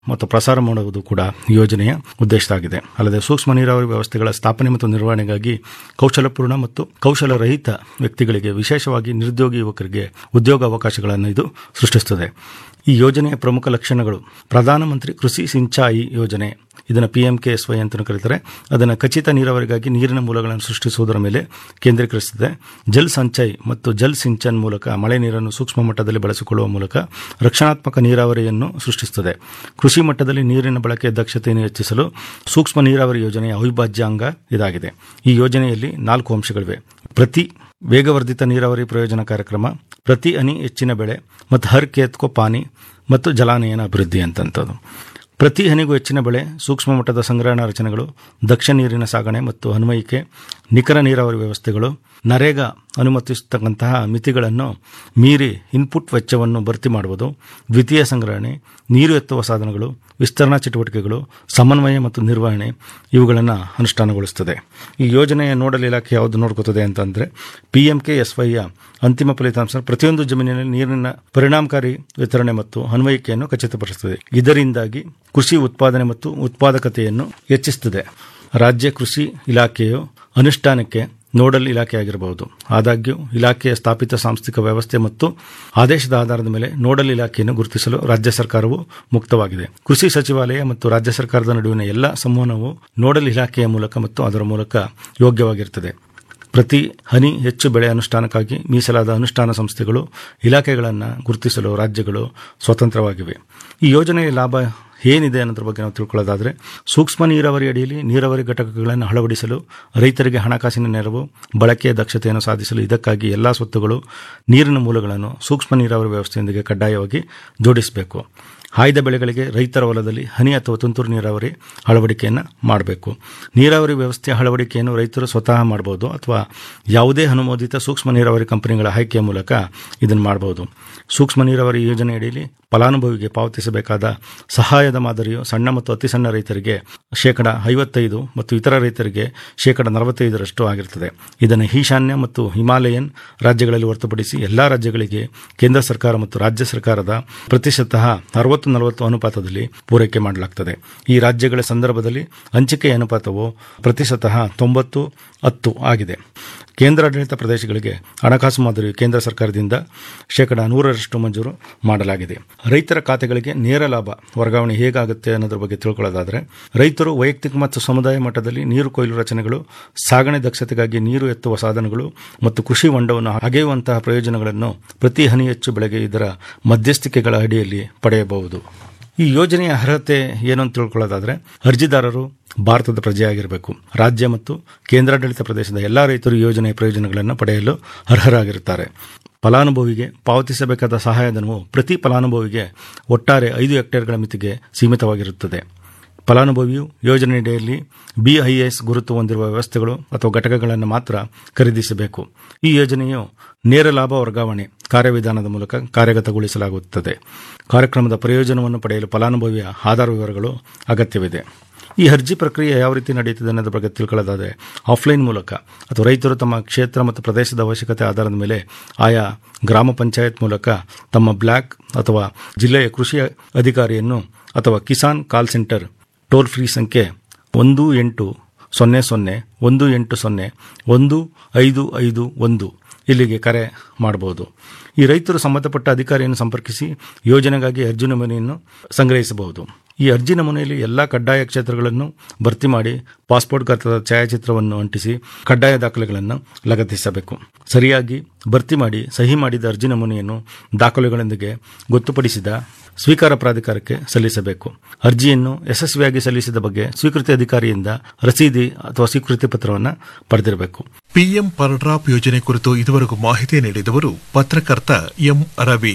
ಮತ್ತು ಪ್ರಸಾರ ಮಾಡುವುದು ಕೂಡ ಈ ಯೋಜನೆಯ ಉದ್ದೇಶವಾಗಿದೆ ಅಲ್ಲದೆ ಸೂಕ್ಷ್ಮ ನೀರಾವರಿ ವ್ಯವಸ್ಥೆಗಳ ಸ್ಥಾಪನೆ ಮತ್ತು ನಿರ್ವಹಣೆಗಾಗಿ ಕೌಶಲಪೂರ್ಣ ಮತ್ತು ಕೌಶಲರಹಿತ ವ್ಯಕ್ತಿಗಳಿಗೆ ವಿಶೇಷವಾಗಿ ನಿರುದ್ಯೋಗಿ ಯುವಕರಿಗೆ ಉದ್ಯೋಗ ಅವಕಾಶಗಳನ್ನು ಇದು ಸೃಷ್ಟಿಸುತ್ತದೆ ಈ ಯೋಜನೆಯ ಪ್ರಮುಖ ಲಕ್ಷಣಗಳು ಪ್ರಧಾನಮಂತ್ರಿ ಕೃಷಿ ಸಿಂಚಾಯಿ ಯೋಜನೆ ಇದನ್ನು P M K S Y ಅಂತ ಕರೀತಾರೆ ಅದನ್ನು ಖಚಿತ ನೀರಾವರಿಗಾಗಿ ನೀರಿನ ಮೂಲಗಳನ್ನು ಸೃಷ್ಟಿಸುವುದರ ಮೇಲೆ ಕೇಂದ್ರೀಕರಿಸುತ್ತದೆ ಜಲ್ ಸಂಚಯ್ ಮತ್ತು ಜಲ್ ಸಿಂಚನ್ ಮೂಲಕ ಮಳೆ ನೀರನ್ನು ಸೂಕ್ಷ್ಮ ಮಟ್ಟದಲ್ಲಿ ಬಳಸಿಕೊಳ್ಳುವ ಮೂಲಕ ರಕ್ಷಣಾತ್ಮಕ ನೀರಾವರಿಯನ್ನು ಸೃಷ್ಟಿಸುತ್ತದೆ ಕೃಷಿ ಮಟ್ಟದಲ್ಲಿ ನೀರಿನ ಬಳಕೆಯ ದಕ್ಷತೆಯನ್ನು ಹೆಚ್ಚಿಸಲು ಸೂಕ್ಷ್ಮ ನೀರಾವರಿ ಯೋಜನೆಯ ಅವಿಭಾಜ್ಯ ಅಂಗ ಇದಾಗಿದೆ ಈ ಯೋಜನೆಯಲ್ಲಿ ನಾಲ್ಕು ಅಂಶಗಳಿವೆ ಪ್ರತಿ ವೇಗವರ್ಧಿತ ನೀರಾವರಿ ಪ್ರಯೋಜನ ಕಾರ್ಯಕ್ರಮ ಪ್ರತಿ ಹನಿ ಹೆಚ್ಚಿನ ಬೆಳೆ ಮತ್ತು ಹರ್ ಕೇತ್ಕೋ ಪಾನಿ ಮತ್ತು ಜಲಾನಯನ ಅಭಿವೃದ್ಧಿ ಅಂತಂಥದ್ದು ಪ್ರತಿ ಹನಿಗೂ ಹೆಚ್ಚಿನ ಬೆಳೆ ಸೂಕ್ಷ್ಮ ಮಟ್ಟದ ಸಂಗ್ರಹಣಾ ರಚನೆಗಳು ದಕ್ಷ ನೀರಿನ ಸಾಗಣೆ ಮತ್ತು ಅನ್ವಯಿಕೆ ನಿಖರ ನೀರಾವರಿ ವ್ಯವಸ್ಥೆಗಳು ನರೇಗಾ ಅನುಮತಿಸತಕ್ಕಂತಹ ಮಿತಿಗಳನ್ನು ಮೀರಿ ಇನ್ಪುಟ್ ವೆಚ್ಚವನ್ನು ಭರ್ತಿ ಮಾಡುವುದು ದ್ವಿತೀಯ ಸಂಗ್ರಹಣೆ ನೀರು ಎತ್ತುವ ಸಾಧನಗಳು ವಿಸ್ತರಣಾ ಚಟುವಟಿಕೆಗಳು ಸಮನ್ವಯ ಮತ್ತು ನಿರ್ವಹಣೆ ಇವುಗಳನ್ನು ಅನುಷ್ಠಾನಗೊಳಿಸುತ್ತದೆ ಈ ಯೋಜನೆಯ ನೋಡಲ್ ಇಲಾಖೆ ಯಾವುದು ನೋಡ್ಕೋತದೆ ಅಂತಂದರೆ ಪಿ ಎಂ ಕೆ ಎಸ್ ವೈಯ ಅಂತಿಮ ಫಲಿತಾಂಶ ಪ್ರತಿಯೊಂದು ಜಮೀನಿನಲ್ಲಿ ನೀರಿನ ಪರಿಣಾಮಕಾರಿ ವಿತರಣೆ ಮತ್ತು ಅನ್ವಯಿಕೆಯನ್ನು ಖಚಿತಪಡಿಸುತ್ತದೆ ಇದರಿಂದಾಗಿ ಕೃಷಿ ಉತ್ಪಾದನೆ ಮತ್ತು ಉತ್ಪಾದಕತೆಯನ್ನು ಹೆಚ್ಚಿಸುತ್ತದೆ ರಾಜ್ಯ ಕೃಷಿ ಇಲಾಖೆಯು ಅನುಷ್ಠಾನಕ್ಕೆ ನೋಡಲ್ ಇಲಾಖೆಯಾಗಿರಬಹುದು ಆದಾಗ್ಯೂ ಇಲಾಖೆಯ ಸ್ಥಾಪಿತ ಸಾಂಸ್ಥಿಕ ವ್ಯವಸ್ಥೆ ಮತ್ತು ಆದೇಶದ ಆಧಾರದ ಮೇಲೆ ನೋಡಲ್ ಇಲಾಖೆಯನ್ನು ಗುರುತಿಸಲು ರಾಜ್ಯ ಸರ್ಕಾರವು ಮುಕ್ತವಾಗಿದೆ ಕೃಷಿ ಸಚಿವಾಲಯ ಮತ್ತು ರಾಜ್ಯ ಸರ್ಕಾರದ ನಡುವಿನ ಎಲ್ಲ ಸಂವಹನವು ನೋಡಲ್ ಇಲಾಖೆಯ ಮೂಲಕ ಮತ್ತು ಅದರ ಮೂಲಕ ಯೋಗ್ಯವಾಗಿರುತ್ತದೆ ಪ್ರತಿ ಹನಿ ಹೆಚ್ಚು ಬೆಳೆ ಅನುಷ್ಠಾನಕ್ಕಾಗಿ ಮೀಸಲಾದ ಅನುಷ್ಠಾನ ಸಂಸ್ಥೆಗಳು ಇಲಾಖೆಗಳನ್ನು ಗುರುತಿಸಲು ರಾಜ್ಯಗಳು ಸ್ವತಂತ್ರವಾಗಿವೆ ಈ ಯೋಜನೆಯ ಲಾಭ ಏನಿದೆ ಅನ್ನೋದ್ರ ಬಗ್ಗೆ ನಾವು ತಿಳ್ಕೊಳ್ಳೋದಾದರೆ ಸೂಕ್ಷ್ಮ ನೀರಾವರಿ ಅಡಿಯಲ್ಲಿ ನೀರಾವರಿ ಘಟಕಗಳನ್ನು ಅಳವಡಿಸಲು ರೈತರಿಗೆ ಹಣಕಾಸಿನ ನೆರವು ಬಳಕೆಯ ದಕ್ಷತೆಯನ್ನು ಸಾಧಿಸಲು ಇದಕ್ಕಾಗಿ ಎಲ್ಲ ಸ್ವತ್ತುಗಳು ನೀರಿನ ಮೂಲಗಳನ್ನು ಸೂಕ್ಷ್ಮ ನೀರಾವರಿ ವ್ಯವಸ್ಥೆಯೊಂದಿಗೆ ಕಡ್ಡಾಯವಾಗಿ ಜೋಡಿಸಬೇಕು ಆಯ್ದ ಬೆಳೆಗಳಿಗೆ ರೈತರ ಹೊಲದಲ್ಲಿ ಹನಿ ಅಥವಾ ತುಂತುರು ನೀರಾವರಿ ಅಳವಡಿಕೆಯನ್ನು ಮಾಡಬೇಕು ನೀರಾವರಿ ವ್ಯವಸ್ಥೆಯ ಅಳವಡಿಕೆಯನ್ನು ರೈತರು ಸ್ವತಃ ಮಾಡಬಹುದು ಅಥವಾ ಯಾವುದೇ ಅನುಮೋದಿತ ಸೂಕ್ಷ್ಮ ನೀರಾವರಿ ಕಂಪನಿಗಳ ಆಯ್ಕೆಯ ಮೂಲಕ ಇದನ್ನು ಮಾಡಬಹುದು ಸೂಕ್ಷ್ಮ ನೀರಾವರಿ ಯೋಜನೆಯಡಿಯಲ್ಲಿ ಫಲಾನುಭವಿಗೆ ಪಾವತಿಸಬೇಕಾದ ಸಹಾಯದ ಮಾದರಿಯು ಸಣ್ಣ ಮತ್ತು ಅತಿ ಸಣ್ಣ ರೈತರಿಗೆ ಶೇಕಡ ಐವತ್ತೈದು ಮತ್ತು ಇತರ ರೈತರಿಗೆ ಶೇಕಡ ನಲವತ್ತೈದರಷ್ಟು ಆಗಿರುತ್ತದೆ ಇದನ್ನು ಈಶಾನ್ಯ ಮತ್ತು ಹಿಮಾಲಯನ್ ರಾಜ್ಯಗಳಲ್ಲಿ ಹೊರತುಪಡಿಸಿ ಎಲ್ಲ ರಾಜ್ಯಗಳಿಗೆ ಕೇಂದ್ರ ಸರ್ಕಾರ ಮತ್ತು ರಾಜ್ಯ ಸರ್ಕಾರದ ಪ್ರತಿಶತ ಅರವತ್ತು ನಲವತ್ತು ಅನುಪಾತದಲ್ಲಿ ಪೂರೈಕೆ ಮಾಡಲಾಗ್ತದೆ ಈ ರಾಜ್ಯಗಳ ಸಂದರ್ಭದಲ್ಲಿ ಹಂಚಿಕೆಯ ಅನುಪಾತವು ಪ್ರತಿಶತ ತೊಂಬತ್ತು ಹತ್ತು ಆಗಿದೆ ಕೇಂದ್ರಾಡಳಿತ ಪ್ರದೇಶಗಳಿಗೆ ಹಣಕಾಸು ಮಾದರಿಯು ಕೇಂದ್ರ ಸರ್ಕಾರದಿಂದ ಶೇಕಡ ನೂರರಷ್ಟು ಮಂಜೂರು ಮಾಡಲಾಗಿದೆ ರೈತರ ಖಾತೆಗಳಿಗೆ ನೇರ ಲಾಭ ವರ್ಗಾವಣೆ ಹೇಗಾಗುತ್ತೆ ಅನ್ನೋದ್ರ ಬಗ್ಗೆ ತಿಳ್ಕೊಳ್ಳೋದಾದರೆ ರೈತರು ವೈಯಕ್ತಿಕ ಮತ್ತು ಸಮುದಾಯ ಮಟ್ಟದಲ್ಲಿ ನೀರು ಕೊಯ್ಲು ರಚನೆಗಳು ಸಾಗಣೆ ದಕ್ಷತೆಗಾಗಿ ನೀರು ಎತ್ತುವ ಸಾಧನಗಳು ಮತ್ತು ಕೃಷಿ ಹೊಂಡವನ್ನು ಅಗೆಯುವಂತಹ ಪ್ರಯೋಜನಗಳನ್ನು ಪ್ರತಿ ಹನಿ ಹೆಚ್ಚು ಬೆಳೆಗೆ ಇದರ ಮಧ್ಯಸ್ಥಿಕೆಗಳ ಅಡಿಯಲ್ಲಿ ಪಡೆಯಬಹುದು ಈ ಯೋಜನೆಯ ಅರ್ಹತೆ ಏನು ಅಂತ ತಿಳ್ಕೊಳ್ಳೋದಾದರೆ ಅರ್ಜಿದಾರರು ಭಾರತದ ಪ್ರಜೆಯಾಗಿರಬೇಕು ರಾಜ್ಯ ಮತ್ತು ಕೇಂದ್ರಾಡಳಿತ ಪ್ರದೇಶದ ಎಲ್ಲ ರೈತರು ಈ ಯೋಜನೆಯ ಪ್ರಯೋಜನಗಳನ್ನು ಪಡೆಯಲು ಅರ್ಹರಾಗಿರುತ್ತಾರೆ ಫಲಾನುಭವಿಗೆ ಪಾವತಿಸಬೇಕಾದ ಸಹಾಯಧನವು ಪ್ರತಿ ಫಲಾನುಭವಿಗೆ ಒಟ್ಟಾರೆ ಐದು ಹೆಕ್ಟೇರ್ಗಳ ಮಿತಿಗೆ ಸೀಮಿತವಾಗಿರುತ್ತದೆ ಫಲಾನುಭವಿಯು ಯೋಜನೆಯಡಿಯಲ್ಲಿ ಬಿಐಎಸ್ ಗುರುತು ಹೊಂದಿರುವ ವ್ಯವಸ್ಥೆಗಳು ಅಥವಾ ಘಟಕಗಳನ್ನು ಮಾತ್ರ ಖರೀದಿಸಬೇಕು ಈ ಯೋಜನೆಯು ನೇರ ಲಾಭ ವರ್ಗಾವಣೆ ಕಾರ್ಯವಿಧಾನದ ಮೂಲಕ ಕಾರ್ಯಗತಗೊಳಿಸಲಾಗುತ್ತದೆ ಕಾರ್ಯಕ್ರಮದ ಪ್ರಯೋಜನವನ್ನು ಪಡೆಯಲು ಫಲಾನುಭವಿಯ ಆಧಾರ ವಿವರಗಳು ಅಗತ್ಯವಿದೆ ಈ ಅರ್ಜಿ ಪ್ರಕ್ರಿಯೆ ಯಾವ ರೀತಿ ನಡೆಯುತ್ತದೆ ಅನ್ನೋದ್ರ ಬಗ್ಗೆ ತಿಳ್ಕೊಳ್ಳೋದಾದರೆ ಆಫ್ಲೈನ್ ಮೂಲಕ ಅಥವಾ ರೈತರು ತಮ್ಮ ಕ್ಷೇತ್ರ ಮತ್ತು ಪ್ರದೇಶದ ಅವಶ್ಯಕತೆ ಆಧಾರದ ಮೇಲೆ ಆಯಾ ಗ್ರಾಮ ಪಂಚಾಯತ್ ಮೂಲಕ ತಮ್ಮ ಬ್ಲಾಕ್ ಅಥವಾ ಜಿಲ್ಲೆಯ ಕೃಷಿ ಅಧಿಕಾರಿಯನ್ನು ಅಥವಾ Kisan call centre toll free ಸಂಖ್ಯೆ ಒಂದು ಎಂಟು ಸೊನ್ನೆ ಸೊನ್ನೆ ಒಂದು ಎಂಟು ಸೊನ್ನೆ ಒಂದು ಐದು ಐದು ಒಂದು ಇಲ್ಲಿಗೆ ಕರೆ ಮಾಡಬಹುದು ಈ ರೈತರು ಸಂಬಂಧಪಟ್ಟ ಅಧಿಕಾರಿಯನ್ನು ಸಂಪರ್ಕಿಸಿ ಯೋಜನೆಗಾಗಿ ಅರ್ಜಿ ನಮೂನೆಯನ್ನು ಸಂಗ್ರಹಿಸಬಹುದು ಈ ಅರ್ಜಿ ನಮೂನೆಯಲ್ಲಿ ಎಲ್ಲ ಕಡ್ಡಾಯ ಕ್ಷೇತ್ರಗಳನ್ನು ಭರ್ತಿ ಮಾಡಿ ಪಾಸ್ಪೋರ್ಟ್ ಗಾತ್ರದ ಛಾಯಾಚಿತ್ರವನ್ನು ಅಂಟಿಸಿ ಕಡ್ಡಾಯ ದಾಖಲೆಗಳನ್ನು ಲಗತ್ತಿಸಬೇಕು ಸರಿಯಾಗಿ ಭರ್ತಿ ಮಾಡಿ ಸಹಿ ಮಾಡಿದ ಅರ್ಜಿ ನಮೂನೆಯನ್ನು ದಾಖಲೆಗಳೊಂದಿಗೆ ಗೊತ್ತುಪಡಿಸಿದ ಸ್ವೀಕಾರ ಪ್ರಾಧಿಕಾರಕ್ಕೆ ಸಲ್ಲಿಸಬೇಕು ಅರ್ಜಿಯನ್ನು ಯಶಸ್ವಿಯಾಗಿ ಸಲ್ಲಿಸಿದ ಬಗ್ಗೆ ಸ್ವೀಕೃತಿ ಅಧಿಕಾರಿಯಿಂದ ರಸೀದಿ ಅಥವಾ ಸ್ವೀಕೃತಿ ಪತ್ರವನ್ನು ಪಡೆದಿರಬೇಕು ಪಿಎಂ ಪರ್ಡ್ರಾಪ್ ಯೋಜನೆ ಕುರಿತು ಇದುವರೆಗೂ ಮಾಹಿತಿ ನೀಡಿದವರು ಪತ್ರಕರ್ತ ಎಂ ರವಿ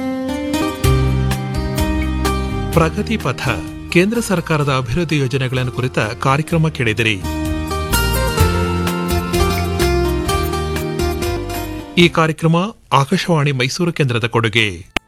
ಪ್ರಗತಿ ಪಥ ಕೇಂದ್ರ ಸರ್ಕಾರದ ಅಭಿವೃದ್ಧಿ ಯೋಜನೆಗಳನ್ನು ಕುರಿತ ಕಾರ್ಯಕ್ರಮ ಕೇಳಿದಿರಿ ಈ ಕಾರ್ಯಕ್ರಮ ಆಕಾಶವಾಣಿ ಮೈಸೂರು ಕೇಂದ್ರದ ಕೊಡುಗೆ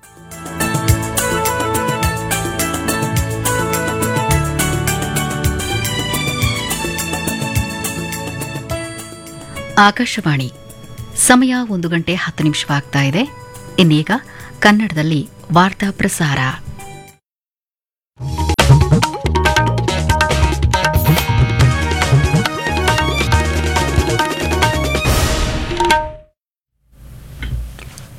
ಆಕಾಶವಾಣಿ ಸಮಯ ಒಂದು ಗಂಟೆ ಹತ್ತು ನಿಮಿಷವಾಗ್ತಾ ಇದೆ ಇನ್ನೀಗ ಕನ್ನಡದಲ್ಲಿ ವಾರ್ತಾ ಪ್ರಸಾರ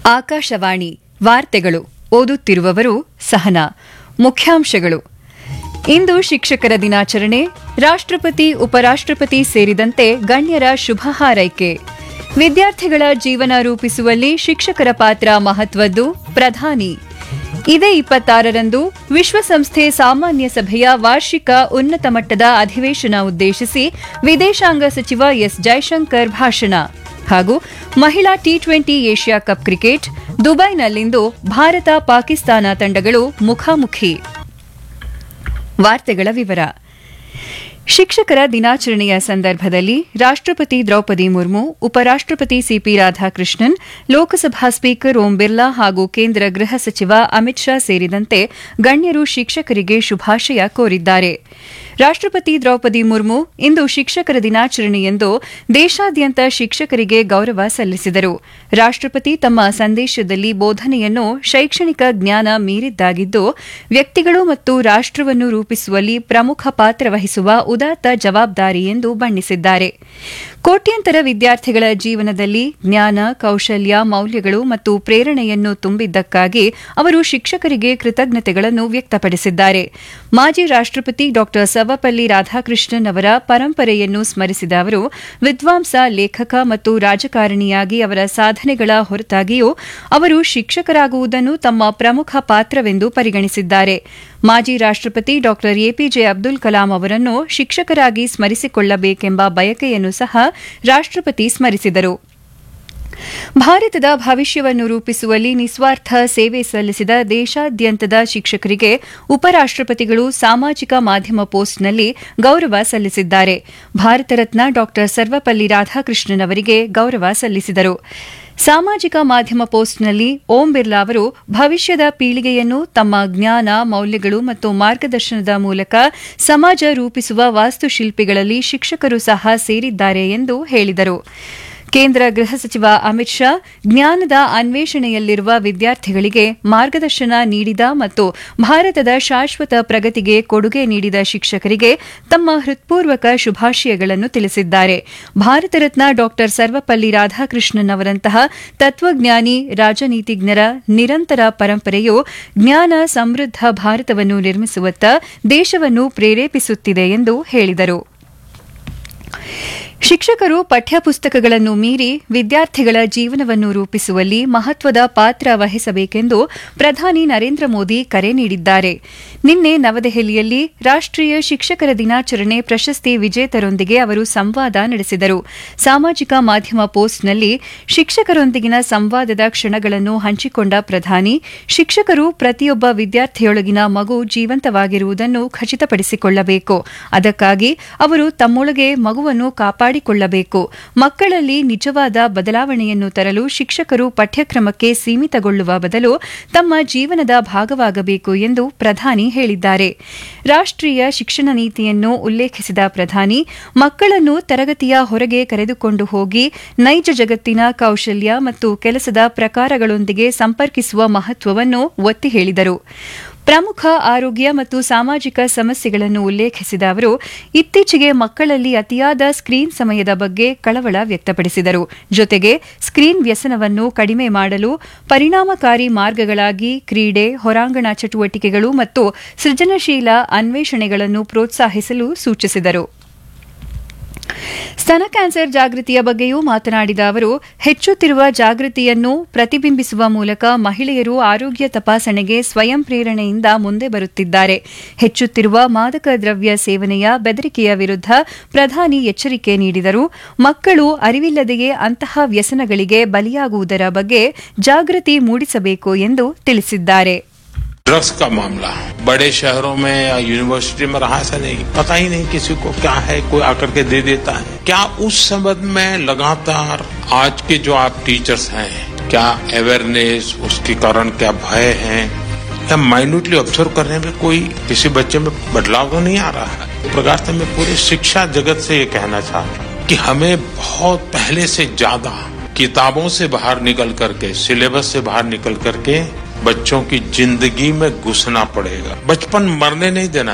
ಆಕಾಶವಾಣಿ ವಾರ್ತೆಗಳು ಓದುತ್ತಿರುವವರು ಸಹನಾ ಮುಖ್ಯಾಂಶಗಳು ಇಂದು ಶಿಕ್ಷಕರ ದಿನಾಚರಣೆ ರಾಷ್ಟ್ರಪತಿ ಉಪರಾಷ್ಟ್ರಪತಿ ಸೇರಿದಂತೆ ಗಣ್ಯರ ಶುಭ ಹಾರೈಕೆ ವಿದ್ಯಾರ್ಥಿಗಳ ಜೀವನ ರೂಪಿಸುವಲ್ಲಿ ಶಿಕ್ಷಕರ ಪಾತ್ರ ಮಹತ್ವದ್ದು ಪ್ರಧಾನಿ ಇದೇ ಇಪ್ಪತ್ತಾರರಂದು ವಿಶ್ವಸಂಸ್ಥೆ ಸಾಮಾನ್ಯ ಸಭೆಯ ವಾರ್ಷಿಕ ಉನ್ನತ ಮಟ್ಟದ ಅಧಿವೇಶನ ಉದ್ದೇಶಿಸಿ ವಿದೇಶಾಂಗ ಸಚಿವ ಎಸ್ ಜೈಶಂಕರ್ ಭಾಷಣ ಹಾಗೂ ಮಹಿಳಾ T twenty Asia cup cricket ದುಬೈನಲ್ಲಿಂದು ಭಾರತ ಪಾಕಿಸ್ತಾನ ತಂಡಗಳು ಮುಖಾಮುಖಿ ವಾರ್ತೆಗಳ ವಿವರ ಶಿಕ್ಷಕರ ದಿನಾಚರಣೆಯ ಸಂದರ್ಭದಲ್ಲಿ ರಾಷ್ಟ್ರಪತಿ ದ್ರೌಪದಿ ಮುರ್ಮು ಉಪರಾಷ್ಟ್ರಪತಿ ಸಿಪಿ ರಾಧಾಕೃಷ್ಣನ್ ಲೋಕಸಭಾ ಸ್ಪೀಕರ್ ಓಂ ಬಿರ್ಲಾ ಹಾಗೂ ಕೇಂದ್ರ ಗೃಹ ಸಚಿವ ಅಮಿತ್ ಶಾ ಸೇರಿದಂತೆ ಗಣ್ಯರು ಶಿಕ್ಷಕರಿಗೆ ಶುಭಾಶಯ ಕೋರಿದ್ದಾರೆ ರಾಷ್ಟ್ರಪತಿ ದ್ರೌಪದಿ ಮುರ್ಮು ಇಂದು ಶಿಕ್ಷಕರ ದಿನಾಚರಣೆಯೆಂದು ದೇಶಾದ್ಯಂತ ಶಿಕ್ಷಕರಿಗೆ ಗೌರವ ಸಲ್ಲಿಸಿದರು ರಾಷ್ಟ್ರಪತಿ ತಮ್ಮ ಸಂದೇಶದಲ್ಲಿ ಬೋಧನೆಯನ್ನು ಶೈಕ್ಷಣಿಕ ಜ್ಞಾನ ಮೀರಿದ್ದಾಗಿದ್ದು ವ್ಯಕ್ತಿಗಳು ಮತ್ತು ರಾಷ್ಟವನ್ನು ರೂಪಿಸುವಲ್ಲಿ ಪ್ರಮುಖ ಪಾತ್ರ ವಹಿಸುವ ಉದಾತ್ತ ಜವಾಬ್ದಾರಿ ಎಂದು ಬಣ್ಣಿಸಿದ್ದಾರೆ ಕೋಟ್ಯಂತರ ವಿದ್ಯಾರ್ಥಿಗಳ ಜೀವನದಲ್ಲಿ ಜ್ಞಾನ ಕೌಶಲ್ಯ ಮೌಲ್ಯಗಳು ಮತ್ತು ಪ್ರೇರಣೆಯನ್ನು ತುಂಬಿದ್ದಕ್ಕಾಗಿ ಅವರು ಶಿಕ್ಷಕರಿಗೆ ಕೃತಜ್ಞತೆಗಳನ್ನು ವ್ಯಕ್ತಪಡಿಸಿದ್ದಾರೆ ಮಾಜಿ ರಾಷ್ಟ್ರಪತಿ ಡಾ ಸರ್ವಪಲ್ಲಿ ರಾಧಾಕೃಷ್ಣನ್ ಅವರ ಪರಂಪರೆಯನ್ನು ಸ್ಮರಿಸಿದ ಅವರು ವಿದ್ವಾಂಸ ಲೇಖಕ ಮತ್ತು ರಾಜಕಾರಣಿಯಾಗಿ ಅವರ ಸಾಧನೆಗಳ ಹೊರತಾಗಿಯೂ ಅವರು ಶಿಕ್ಷಕರಾಗುವುದನ್ನು ತಮ್ಮ ಪ್ರಮುಖ ಪಾತ್ರವೆಂದು ಪರಿಗಣಿಸಿದ್ದಾರೆ ಮಾಜಿ ರಾಷ್ಟ್ರಪತಿ ಡಾ ಎಪಿಜೆ ಅಬ್ದುಲ್ ಕಲಾಂ ಅವರನ್ನು ಶಿಕ್ಷಕರಾಗಿ ಸ್ಮರಿಸಿಕೊಳ್ಳಬೇಕೆಂಬ ಬಯಕೆಯನ್ನು ಸಹ ರಾಷ್ಟ್ರಪತಿ ಸ್ಮರಿಸಿದರು ಭಾರತದ ಭವಿಷ್ಯವನ್ನು ರೂಪಿಸುವಲ್ಲಿ ನಿಸ್ವಾರ್ಥ ಸೇವೆ ಸಲ್ಲಿಸಿದ ದೇಶಾದ್ಯಂತದ ಶಿಕ್ಷಕರಿಗೆ ಉಪರಾಷ್ಟ್ರಪತಿಗಳು ಸಾಮಾಜಿಕ ಮಾಧ್ಯಮ ಪೋಸ್ಟ್ನಲ್ಲಿ ಗೌರವ ಸಲ್ಲಿಸಿದ್ದಾರೆ ಭಾರತ ರತ್ನ ಡಾ ಸರ್ವಪಲ್ಲಿ ರಾಧಾಕೃಷ್ಣನ್ ಅವರಿಗೆ ಗೌರವ ಸಲ್ಲಿಸಿದರು ಸಾಮಾಜಿಕ ಮಾಧ್ಯಮ ಪೋಸ್ಟ್ನಲ್ಲಿ ಓಂ ಬಿರ್ಲಾ ಅವರು ಭವಿಷ್ಯದ ಪೀಳಿಗೆಯನ್ನು ತಮ್ಮ ಜ್ಞಾನ ಮೌಲ್ಯಗಳು ಮತ್ತು ಮಾರ್ಗದರ್ಶನದ ಮೂಲಕ ಸಮಾಜ ರೂಪಿಸುವ ವಾಸ್ತುಶಿಲ್ಪಿಗಳಲ್ಲಿ ಶಿಕ್ಷಕರು ಸಹ ಸೇರಿದ್ದಾರೆ ಎಂದು ಹೇಳಿದರು ಕೇಂದ್ರ ಗೃಹ ಸಚಿವ ಅಮಿತ್ ಶಾ ಜ್ಞಾನದ ಅನ್ವೇಷಣೆಯಲ್ಲಿರುವ ವಿದ್ಯಾರ್ಥಿಗಳಿಗೆ ಮಾರ್ಗದರ್ಶನ ನೀಡಿದ ಮತ್ತು ಭಾರತದ ಶಾಶ್ವತ ಪ್ರಗತಿಗೆ ಕೊಡುಗೆ ನೀಡಿದ ಶಿಕ್ಷಕರಿಗೆ ತಮ್ಮ ಹೃತ್ಪೂರ್ವಕ ಶುಭಾಶಯಗಳನ್ನು ತಿಳಿಸಿದ್ದಾರೆ ಭಾರತ ರತ್ನ ಡಾ ಸರ್ವಪಲ್ಲಿ ರಾಧಾಕೃಷ್ಣನ್ ಅವರಂತಹ ತತ್ವಜ್ಞಾನಿ ರಾಜನೀತಿಜ್ಞರ ನಿರಂತರ ಪರಂಪರೆಯು ಜ್ಞಾನ ಸಮೃದ್ಧ ಭಾರತವನ್ನು ನಿರ್ಮಿಸುವತ್ತ ದೇಶವನ್ನು ಪ್ರೇರೇಪಿಸುತ್ತಿದೆ ಎಂದು ಹೇಳಿದರು ಶಿಕ್ಷಕರು ಪಠ್ಯಪುಸ್ತಕಗಳನ್ನು ಮೀರಿ ವಿದ್ಯಾರ್ಥಿಗಳ ಜೀವನವನ್ನು ರೂಪಿಸುವಲ್ಲಿ ಮಹತ್ವದ ಪಾತ್ರ ವಹಿಸಬೇಕೆಂದು ಪ್ರಧಾನಿ ನರೇಂದ್ರ ಮೋದಿ ಕರೆ ನೀಡಿದ್ದಾರೆ ನಿನ್ನೆ ನವದೆಹಲಿಯಲ್ಲಿ ರಾಷ್ಟ್ರೀಯ ಶಿಕ್ಷಕರ ದಿನಾಚರಣೆ ಪ್ರಶಸ್ತಿ ವಿಜೇತರೊಂದಿಗೆ ಅವರು ಸಂವಾದ ನಡೆಸಿದರು ಸಾಮಾಜಿಕ ಮಾಧ್ಯಮ ಪೋಸ್ಟ್ನಲ್ಲಿ ಶಿಕ್ಷಕರೊಂದಿಗಿನ ಸಂವಾದದ ಕ್ಷಣಗಳನ್ನು ಹಂಚಿಕೊಂಡ ಪ್ರಧಾನಿ ಶಿಕ್ಷಕರು ಪ್ರತಿಯೊಬ್ಬ ವಿದ್ಯಾರ್ಥಿಯೊಳಗಿನ ಮಗು ಜೀವಂತವಾಗಿರುವುದನ್ನು ಖಚಿತಪಡಿಸಿಕೊಳ್ಳಬೇಕು ಅದಕ್ಕಾಗಿ ಅವರು ತಮ್ಮೊಳಗೆ ಮಗುವನ್ನು ಕಾಪಾಡಿಕೊಳ್ಳಬೇಕು ಮಕ್ಕಳಲ್ಲಿ ನಿಜವಾದ ಬದಲಾವಣೆಯನ್ನು ತರಲು ಶಿಕ್ಷಕರು ಪಠ್ಯಕ್ರಮಕ್ಕೆ ಸೀಮಿತಗೊಳ್ಳುವ ಬದಲು ತಮ್ಮ ಜೀವನದ ಭಾಗವಾಗಬೇಕು ಎಂದು ಪ್ರಧಾನಿ ಹೇಳಿದ್ದಾರೆ ರಾಷ್ಟ್ರೀಯ ಶಿಕ್ಷಣ ನೀತಿಯನ್ನು ಉಲ್ಲೇಖಿಸಿದ ಪ್ರಧಾನಿ ಮಕ್ಕಳನ್ನು ತರಗತಿಯ ಹೊರಗೆ ಕರೆದುಕೊಂಡು ಹೋಗಿ ನೈಜ ಜಗತ್ತಿನ ಕೌಶಲ್ಯ ಮತ್ತು ಕೆಲಸದ ಪ್ರಕಾರಗಳೊಂದಿಗೆ ಸಂಪರ್ಕಿಸುವ ಮಹತ್ವವನ್ನು ಒತ್ತಿ ಹೇಳಿದರು ಪ್ರಮುಖ ಆರೋಗ್ಯ ಮತ್ತು ಸಾಮಾಜಿಕ ಸಮಸ್ಯೆಗಳನ್ನು ಉಲ್ಲೇಖಿಸಿದ ಅವರು ಇತ್ತೀಚೆಗೆ ಮಕ್ಕಳಲ್ಲಿ ಅತಿಯಾದ ಸ್ಕ್ರೀನ್ ಸಮಯದ ಬಗ್ಗೆ ಕಳವಳ ವ್ಯಕ್ತಪಡಿಸಿದರು ಜೊತೆಗೆ ಸ್ಕ್ರೀನ್ ವ್ಯಸನವನ್ನು ಕಡಿಮೆ ಮಾಡಲು ಪರಿಣಾಮಕಾರಿ ಮಾರ್ಗಗಳಾಗಿ ಕ್ರೀಡೆ ಹೊರಾಂಗಣ ಚಟುವಟಿಕೆಗಳು ಮತ್ತು ಸೃಜನಶೀಲ ಅನ್ವೇಷಣೆಗಳನ್ನು ಪ್ರೋತ್ಸಾಹಿಸಲು ಸೂಚಿಸಿದರು ಸ್ತನ ಕ್ಯಾನ್ಸರ್ ಜಾಗೃತಿಯ ಬಗ್ಗೆಯೂ ಮಾತನಾಡಿದ ಅವರು ಹೆಚ್ಚುತ್ತಿರುವ ಜಾಗೃತಿಯನ್ನು ಪ್ರತಿಬಿಂಬಿಸುವ ಮೂಲಕ ಮಹಿಳೆಯರು ಆರೋಗ್ಯ ತಪಾಸಣೆಗೆ ಸ್ವಯಂ ಪ್ರೇರಣೆಯಿಂದ ಮುಂದೆ ಬರುತ್ತಿದ್ದಾರೆ ಹೆಚ್ಚುತ್ತಿರುವ ಮಾದಕ ದ್ರವ್ಯ ಸೇವನೆಯ ಬೆದರಿಕೆಯ ವಿರುದ್ಧ ಪ್ರಧಾನಿ ಎಚ್ಚರಿಕೆ ನೀಡಿದರು ಮಕ್ಕಳು ಅರಿವಿಲ್ಲದೆಯೇ ಅಂತಹ ವ್ಯಸನಗಳಿಗೆ ಬಲಿಯಾಗುವುದರ ಬಗ್ಗೆ ಜಾಗೃತಿ ಮೂಡಿಸಬೇಕು ಎಂದು ತಿಳಿಸಿದ್ದಾರೆ ड्रग्स का मामला बड़े शहरों में या यूनिवर्सिटी में रहा ऐसा नहीं पता ही नहीं किसी को क्या है कोई आकर के दे देता है क्या उस संबंध में लगातार आज के जो आप टीचर्स हैं क्या अवेयरनेस उसके कारण क्या भय है या माइन्यूटली ऑब्जर्व करने में कोई किसी बच्चे में बदलाव तो नहीं आ रहा है एक प्रकार से मैं पूरे शिक्षा जगत से ये कहना चाहता हूँ कि हमें बहुत पहले से ज्यादा किताबों से बाहर निकल करके सिलेबस से बाहर निकल करके बच्चों की जिंदगी में घुसना पड़ेगा बचपन मरने नहीं देना